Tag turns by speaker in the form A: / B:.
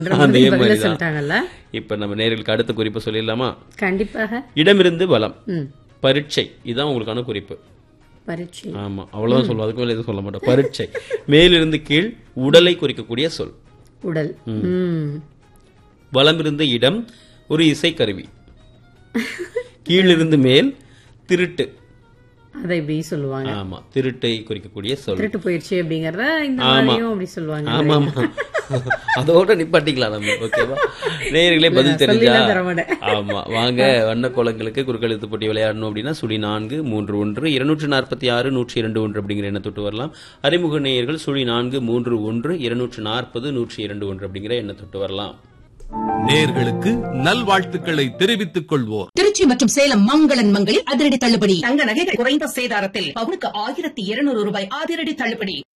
A: அதே
B: பதில
A: மாதிரிதான்.
B: சொல்லிட்டாங்கல்ல
A: இப்ப நம்ம நேர்களுக்கு அடுத்த குறிப்பு சொல்லிடலாமா
B: கண்டிப்பாக
A: இடமிருந்து வலம்
B: ம்
A: பரீட்சை இதுதான் உங்களுக்கான குறிப்பு
B: பரீட்சை
A: ஆமா அவ்வளவுதான் சொல்லுவோம் அதுக்கு மேல எதுவும் சொல்ல மாட்டோம் பரீட்சை மேலிருந்து கீழ் உடலை குறிக்கக்கூடிய சொல்
B: உடல் ம்
A: வலமிருந்து இடம் ஒரு இசைக்கருவி கீழிருந்து மேல் திருட்டு
B: அதை இப்படி சொல்லுவாங்க
A: ஆமா திருட்டை குறிக்கக்கூடிய சொல்
B: திருட்டு போயிடுச்சு அப்படிங்கறத இந்த
A: ஆமா.
B: மாதிரியும் அப்படி சொல்லுவாங்க
A: ஆமா ஆமா அதோட நிப்பாட்டிக்கலாம் நம்ம ஓகேவா நேயர்களே பதில் தெரிஞ்சா
B: சொல்லிலாம் தர மாட்டேன்.
A: ஆமா வாங்க வண்ண கோலங்களுக்கு குறுக்கெழுத்து போட்டி விளையாடணும் அப்படின்னா சுழி நான்கு மூன்று ஒன்று இருநூற்று நாற்பத்தி ஆறு நூற்றி இரண்டு ஒன்று அப்படிங்கிற எண்ணை தொட்டு வரலாம் அறிமுக நேயர்கள் சுழி நான்கு மூன்று ஒன்று இருநூற்று நாற்பது நூற்றி இரண்டு ஒன்று அப்படிங்கிற எண்ணை தொட்டு வரலாம்
C: நேர்களுக்கு நல்வாழ்த்துக்களை தெரிவித்துக் கொள்வோர்
D: திருச்சி மற்றும் சேலம் மங்களன் மங்களில் அதிரடி தள்ளுபடி
E: தங்க நகைகள் குறைந்த சேதாரத்தில் பவுனுக்கு ஆயிரத்தி இருநூறு ரூபாய் அதிரடி தள்ளுபடி